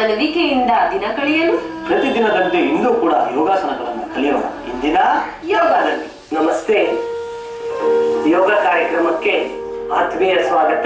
ನವನವಿಕೆಯಿಂದ ದಿನ ಕಳೆಯಲು ಪ್ರತಿದಿನದಂತೆ ಇಂದು ಕೂಡ ಯೋಗಾಸನಗಳನ್ನು ಕಲಿಯೋಣ ಇಂದಿನ ಯೋಗದಲ್ಲಿ ನಮಸ್ತೆ ಯೋಗ ಕಾರ್ಯಕ್ರಮಕ್ಕೆ ಆತ್ಮೀಯ ಸ್ವಾಗತ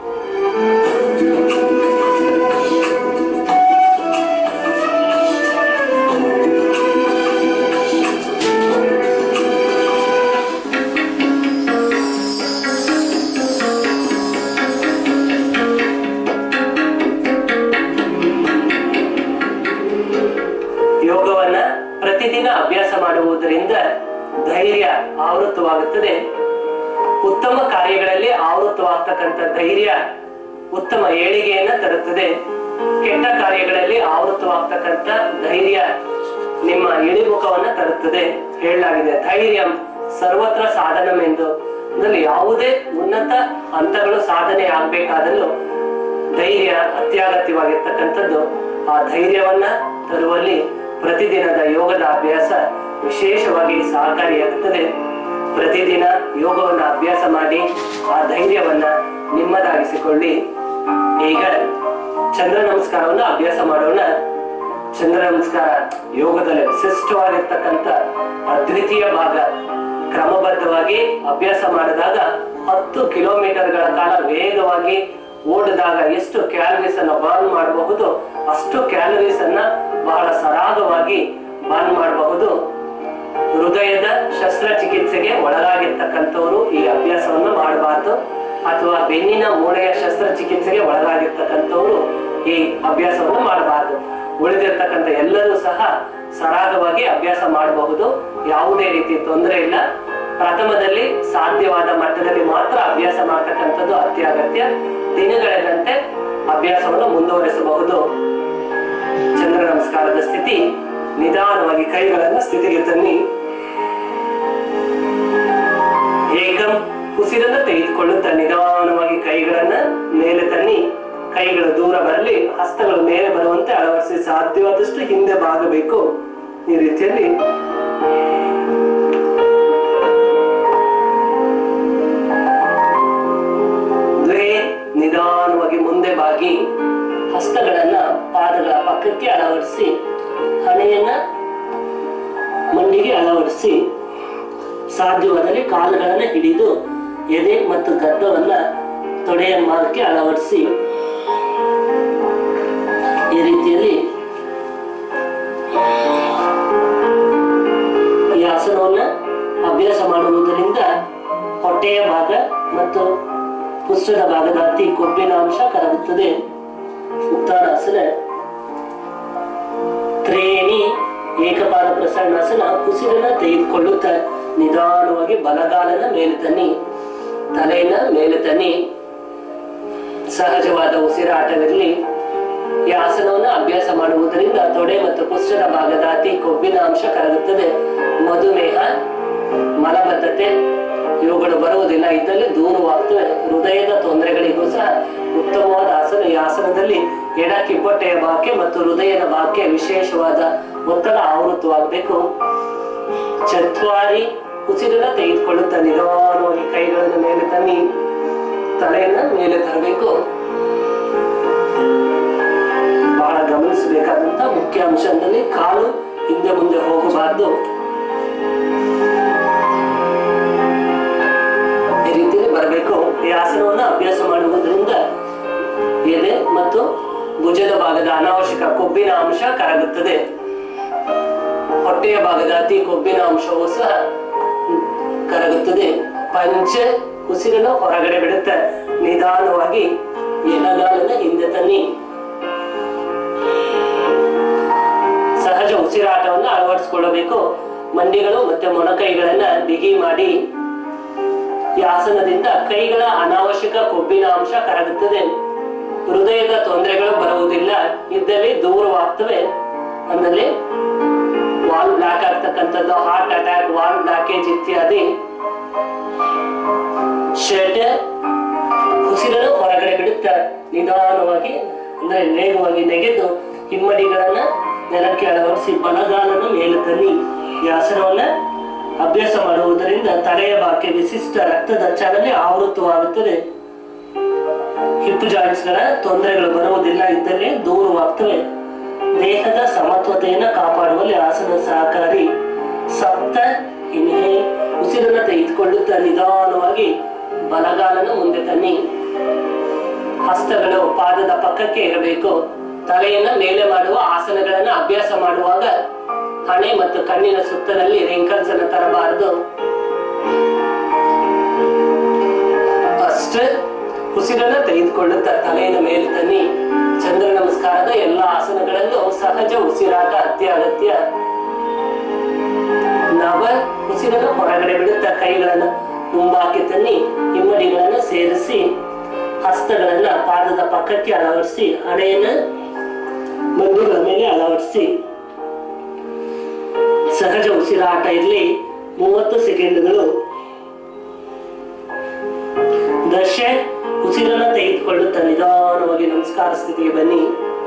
ಯೋಗವನ್ನ ಪ್ರತಿದಿನ ಅಭ್ಯಾಸ ಮಾಡುವುದರಿಂದ ಧೈರ್ಯ ಆವೃತವಾಗುತ್ತದೆ ಉತ್ತಮ ಕಾರ್ಯಗಳಲ್ಲಿ ಆವೃತವಾಗ್ತಕ್ಕಂಥ ಧೈರ್ಯ ಉತ್ತಮ ಏಳಿಗೆಯನ್ನ ತರುತ್ತದೆ ಕೆಟ್ಟ ಕಾರ್ಯಗಳಲ್ಲಿ ಆವೃತವಾಗ್ತಕ್ಕಂಥ ಧೈರ್ಯ ನಿಮ್ಮ ಇಳಿಮುಖವನ್ನ ತರುತ್ತದೆ ಹೇಳಲಾಗಿದೆ ಧೈರ್ಯ ಸರ್ವತ್ರ ಸಾಧನವೆಂದು ಅಂದ್ರೆ ಯಾವುದೇ ಉನ್ನತ ಹಂತಗಳು ಸಾಧನೆ ಆಗ್ಬೇಕಾದಲ್ಲೂ ಧೈರ್ಯ ಅತ್ಯಗತ್ಯವಾಗಿರ್ತಕ್ಕಂಥದ್ದು ಆ ಧೈರ್ಯವನ್ನ ತರುವಲ್ಲಿ ಪ್ರತಿದಿನದ ಯೋಗದ ಅಭ್ಯಾಸ ವಿಶೇಷವಾಗಿ ಸಹಕಾರಿಯಾಗುತ್ತದೆ ಪ್ರತಿದಿನ ಯೋಗವನ್ನ ಅಭ್ಯಾಸ ಮಾಡಿ ಆ ಧೈರ್ಯವನ್ನ ನಿಮ್ಮದಾಗಿಸಿಕೊಳ್ಳಿ ಈಗ ಚಂದ್ರ ನಮಸ್ಕಾರವನ್ನ ಅಭ್ಯಾಸ ಮಾಡೋಣ ಚಂದ್ರ ನಮಸ್ಕಾರ ಯೋಗದಲ್ಲಿ ವಿಶಿಷ್ಟವಾಗಿರ್ತಕ್ಕಂಥ ಅದ್ವಿತೀಯ ಭಾಗ ಕ್ರಮಬದ್ಧವಾಗಿ ಅಭ್ಯಾಸ ಮಾಡಿದಾಗ ಹತ್ತು ಕಿಲೋಮೀಟರ್ಗಳ ಕಾಲ ವೇಗವಾಗಿ ಓಡಿದಾಗ ಎಷ್ಟು ಕ್ಯಾಲರೀಸ್ ಅನ್ನ ಬರ್ನ್ ಮಾಡಬಹುದು ಅಷ್ಟು ಕ್ಯಾಲರೀಸ್ ಅನ್ನ ಬಹಳ ಸರಾಗವಾಗಿ ಬರ್ನ್ ಮಾಡಬಹುದು ಹೃದಯದ ಶಸ್ತ್ರಚಿಕಿತ್ಸೆಗೆ ಒಳಗಾಗಿರ್ತಕ್ಕಂಥವ್ರು ಈ ಅಭ್ಯಾಸವನ್ನು ಮಾಡಬಾರ್ದು ಅಥವಾ ಬೆನ್ನಿನ ಮೂಳೆಯ ಶಸ್ತ್ರಚಿಕಿತ್ಸೆಗೆ ಒಳಗಾಗಿರ್ತಕ್ಕಂಥವ್ರು ಈ ಅಭ್ಯಾಸವನ್ನು ಮಾಡಬಾರ್ದು ಉಳಿದಿರ್ತಕ್ಕಂಥ ಎಲ್ಲರೂ ಸಹ ಸರಾಗವಾಗಿ ಅಭ್ಯಾಸ ಮಾಡಬಹುದು ಯಾವುದೇ ರೀತಿ ತೊಂದರೆ ಇಲ್ಲ ಪ್ರಥಮದಲ್ಲಿ ಸಾಧ್ಯವಾದ ಮಟ್ಟದಲ್ಲಿ ಮಾತ್ರ ಅಭ್ಯಾಸ ಮಾಡ್ತಕ್ಕಂಥದ್ದು ಅತ್ಯಗತ್ಯ ದಿನಗಳೆದಂತೆ ಅಭ್ಯಾಸವನ್ನು ಮುಂದುವರಿಸಬಹುದು ಚಂದ್ರ ನಮಸ್ಕಾರದ ಸ್ಥಿತಿ ನಿಧಾನವಾಗಿ ಕೈಗಳನ್ನು ಸ್ಥಿತಿಗೆ ತನ್ನಿ ಏಕಂ ಉಸಿರನ್ನ ತೆಗೆದುಕೊಳ್ಳುತ್ತಾ ನಿಧಾನವಾಗಿ ಕೈಗಳನ್ನ ಮೇಲೆ ತನ್ನಿ ಕೈಗಳು ದೂರ ಬರಲಿ ಹಸ್ತಗಳು ಮೇಲೆ ಬರುವಂತೆ ಅಳವಡಿಸಿ ಸಾಧ್ಯವಾದಷ್ಟು ಹಿಂದೆ ಬಾಗಬೇಕು ಈ ರೀತಿಯಲ್ಲಿ ದ್ವೇ ನಿಧಾನವಾಗಿ ಮುಂದೆ ಬಾಗಿ ಹಸ್ತಗಳನ್ನ ಪಾದಗಳ ಪಕ್ಕಕ್ಕೆ ಅಳವಡಿಸಿ ಹಣೆಯನ್ನ ಮಂಡಿಗೆ ಅಳವಡಿಸಿ ಸಾಧ್ಯವಾದಲ್ಲಿ ಕಾಲುಗಳನ್ನ ಹಿಡಿದು ಎದೆ ಮತ್ತು ಗದ್ದವನ್ನ ತೊಡೆಯ ಮಾರ್ಗಕ್ಕೆ ಅಳವಡಿಸಿ ಈ ರೀತಿಯಲ್ಲಿ ಈ ಆಸನವನ್ನ ಅಭ್ಯಾಸ ಮಾಡುವುದರಿಂದ ಹೊಟ್ಟೆಯ ಭಾಗ ಮತ್ತು ಪುಷ್ಟದ ಭಾಗದ ಅತಿ ಕೊಬ್ಬಿನ ಅಂಶ ಕರಗುತ್ತದೆ ಉತ್ತಾನಾಸನ ತ್ರೇಣಿ ಏಕಪಾದ ಪ್ರಸರಣಾಸನ ಉಸಿರನ್ನ ತೆಗೆದುಕೊಳ್ಳುತ್ತಾ ನಿಧಾನವಾಗಿ ಬಲಗಾಲನ ಮೇಲೆ ತನ್ನಿ ತಲೆಯನ್ನ ಮೇಲೆ ತನ್ನಿ ಸಹಜವಾದ ಉಸಿರಾಟವಿರಲಿ ಈ ಆಸನವನ್ನು ಅಭ್ಯಾಸ ಮಾಡುವುದರಿಂದ ತೊಡೆ ಮತ್ತು ಪುಷ್ಟದ ಭಾಗದ ಅತಿ ಕೊಬ್ಬಿನ ಅಂಶ ಕರಗುತ್ತದೆ ಮಧುಮೇಹ ಮಲಬದ್ಧತೆ ಇವುಗಳು ಬರುವುದಿಲ್ಲ ಇದ್ದಲ್ಲಿ ದೂರವಾಗ್ತವೆ ಹೃದಯದ ತೊಂದರೆಗಳಿಗೂ ಸಹ ಉತ್ತಮವಾದ ಆಸನ ಈ ಆಸನದಲ್ಲಿ ಎಡ ಕಿಬ್ಬೊಟ್ಟೆಯ ಭಾಗಕ್ಕೆ ಮತ್ತು ಹೃದಯದ ಭಾಗಕ್ಕೆ ವಿಶೇಷವಾದ ಒತ್ತಡ ಆವೃತವಾಗಬೇಕು ಚತ್ವಾರಿ ಉಸಿರನ್ನ ತೆಗೆದುಕೊಳ್ಳುತ್ತಾ ನಿಧಾನವಾಗಿ ಕೈಗಳನ್ನು ಮೇಲೆ ತನ್ನಿ ತಲೆಯನ್ನ ಮೇಲೆ ತರಬೇಕು ಬಹಳ ಗಮನಿಸಬೇಕಾದಂತ ಮುಖ್ಯ ಅಂಶದಲ್ಲಿ ಕಾಲು ಹಿಂದೆ ಮುಂದೆ ಹೋಗಬಾರ್ದು ಈ ರೀತಿಯಲ್ಲಿ ಬರಬೇಕು ಈ ಆಸನವನ್ನ ಅಭ್ಯಾಸ ಮಾಡುವುದರಿಂದ ಎದೆ ಮತ್ತು ಭುಜದ ಭಾಗದ ಅನಾವಶ್ಯಕ ಕೊಬ್ಬಿನ ಅಂಶ ಕರಗುತ್ತದೆ ಹೊಟ್ಟೆಯ ಭಾಗದ ಅತಿ ಕೊಬ್ಬಿನ ಅಂಶವೂ ಸಹ ಕರಗುತ್ತದೆ ಪಂಚ ಉಸಿರನ್ನು ಹೊರಗಡೆ ಬಿಡುತ್ತೆ ನಿಧಾನವಾಗಿ ಎಡಗಾಲನ್ನ ಹಿಂದೆ ತನ್ನಿ ಸಹಜ ಉಸಿರಾಟವನ್ನು ಅಳವಡಿಸಿಕೊಳ್ಳಬೇಕು ಮಂಡಿಗಳು ಮತ್ತೆ ಮೊಣಕೈಗಳನ್ನ ಬಿಗಿ ಮಾಡಿ ಈ ಆಸನದಿಂದ ಕೈಗಳ ಅನಾವಶ್ಯಕ ಕೊಬ್ಬಿನ ಅಂಶ ಕರಗುತ್ತದೆ ಹೃದಯದ ತೊಂದರೆಗಳು ಬರುವುದಿಲ್ಲ ಇದ್ದಲ್ಲಿ ದೂರವಾಗ್ತವೆ ಆಮೇಲೆ ವಾಲ್ ಬ್ಲಾಕ್ ಆಗ್ತಕ್ಕಂಥದ್ದು ಹಾರ್ಟ್ ಅಟ್ಯಾಕ್ ವಾಲ್ ಬ್ಲಾಕೇಜ್ ಇತ್ಯಾದಿ ಶರ್ಟ್ ಉಸಿರನ್ನು ಹೊರಗಡೆ ಬಿಡುತ್ತಾ ನಿಧಾನವಾಗಿ ಅಂದ್ರೆ ವೇಗವಾಗಿ ನೆಗೆದು ಹಿಮ್ಮಡಿಗಳನ್ನ ನೆಲಕ್ಕೆ ಅಳವಡಿಸಿ ಬಲಗಾಲನ್ನು ಮೇಲೆ ತನ್ನಿ ಈ ಆಸನವನ್ನ ಅಭ್ಯಾಸ ಮಾಡುವುದರಿಂದ ತಲೆಯ ಭಾಗಕ್ಕೆ ವಿಶಿಷ್ಟ ರಕ್ತದ ಚಲನೆ ಆವೃತವಾಗುತ್ತದೆ ಹಿಪ್ ಜಾಯಿಂಟ್ಸ್ ಗಳ ತೊಂದರೆಗಳು ಬರುವುದಿಲ್ಲ ಇದ್ದಲ್ಲಿ ದೂರವಾಗ್ತವೆ ದೇಹದ ಸಮತ್ವತೆಯನ್ನು ಕಾಪಾಡುವಲ್ಲಿ ಆಸನ ಸಹಕಾರಿ ಸಪ್ತ ಇನ್ಹೇ ಉಸಿರನ್ನ ತೆಗೆದುಕೊಳ್ಳುತ್ತಾ ನಿಧಾನವಾಗಿ ಬಲಗಾಲನ ಮುಂದೆ ತನ್ನಿ ಹಸ್ತಗಳು ಪಾದದ ಪಕ್ಕಕ್ಕೆ ಇರಬೇಕು ತಲೆಯನ್ನ ಮೇಲೆ ಮಾಡುವ ಆಸನಗಳನ್ನ ಅಭ್ಯಾಸ ಮಾಡುವಾಗ ಹಣೆ ಮತ್ತು ಕಣ್ಣಿನ ಸುತ್ತದಲ್ಲಿ ರಿಂಕಲ್ಸ್ ಅನ್ನು ತರಬಾರದು ಅಷ್ಟೇ ಉಸಿರನ್ನ ತೆಗೆದುಕೊಳ್ಳುತ್ತಾ ತಲೆಯನ್ನು ಮೇಲೆ ತನ್ನಿ ಚಂದ್ರ ನಮಸ್ಕಾರದ ಎಲ್ಲ ಆಸನಗಳಲ್ಲೂ ಸಹಜ ಉಸಿರಾಟ ಅತ್ಯಗತ್ಯ ನವ ಉಸಿರನ್ನ ಹೊರಗಡೆ ಬಿಡುತ್ತಾ ಕೈಗಳನ್ನ ಮುಂಬಾಕಿ ತನ್ನಿ ಹಿಮ್ಮಡಿಗಳನ್ನ ಸೇರಿಸಿ ಹಸ್ತಗಳನ್ನ ಪಾದದ ಪಕ್ಕಕ್ಕೆ ಅಳವಡಿಸಿ ಹಣೆಯನ್ನ ಮಂಡಿಗಳ ಮೇಲೆ ಅಳವಡಿಸಿ ಸಹಜ ಉಸಿರಾಟ ಇರಲಿ ಮೂವತ್ತು ಸೆಕೆಂಡ್ಗಳು ದಶ ಉಸಿರನ್ನ ತೆಗೆದುಕೊಳ್ಳುತ್ತಾ ನಿಧಾನವಾಗಿ ನಮಸ್ಕಾರ ಸ್ಥಿತಿಗೆ ಬನ್ನಿ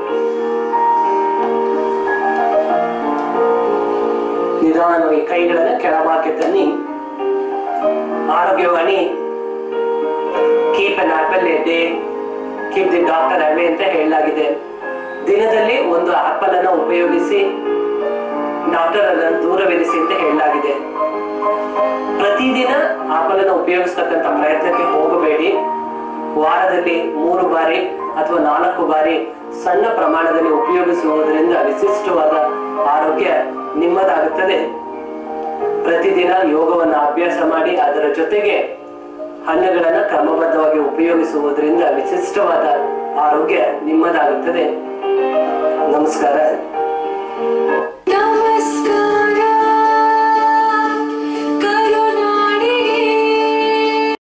ನಿಧಾನವಾಗಿ ಕೈಗಳನ್ನ ಕೆಳಭಾಗಕ್ಕೆ ತನ್ನಿ ಆರೋಗ್ಯವಾಣಿ keep an apple a day keep the doctor away ಅಂತ ಹೇಳಲಾಗಿದೆ ದಿನದಲ್ಲಿ ಒಂದು ಆಪಲ್ ಅನ್ನು ಉಪಯೋಗಿಸಿ ಡಾಕ್ಟರ್ ಅದನ್ನು ದೂರವಿರಿಸಿ ಅಂತ ಹೇಳಲಾಗಿದೆ ಪ್ರತಿದಿನ ಆಪಲ್ ಅನ್ನು ಉಪಯೋಗಿಸ್ತಕ್ಕಂಥ ಪ್ರಯತ್ನಕ್ಕೆ ಹೋಗಬೇಡಿ ವಾರದಲ್ಲಿ ಮೂರು ಬಾರಿ ಅಥವಾ ನಾಲ್ಕು ಬಾರಿ ಸಣ್ಣ ಪ್ರಮಾಣದಲ್ಲಿ ಉಪಯೋಗಿಸುವುದರಿಂದ ವಿಶಿಷ್ಟವಾದ ಆರೋಗ್ಯ ನಿಮ್ಮದಾಗುತ್ತದೆ ಪ್ರತಿದಿನ ಯೋಗವನ್ನು ಅಭ್ಯಾಸ ಮಾಡಿ ಅದರ ಜೊತೆಗೆ ಹಣ್ಣುಗಳನ್ನು ಕ್ರಮಬದ್ಧವಾಗಿ ಉಪಯೋಗಿಸುವುದರಿಂದ ವಿಶಿಷ್ಟವಾದ ಆರೋಗ್ಯ ನಿಮ್ಮದಾಗುತ್ತದೆ ನಮಸ್ಕಾರ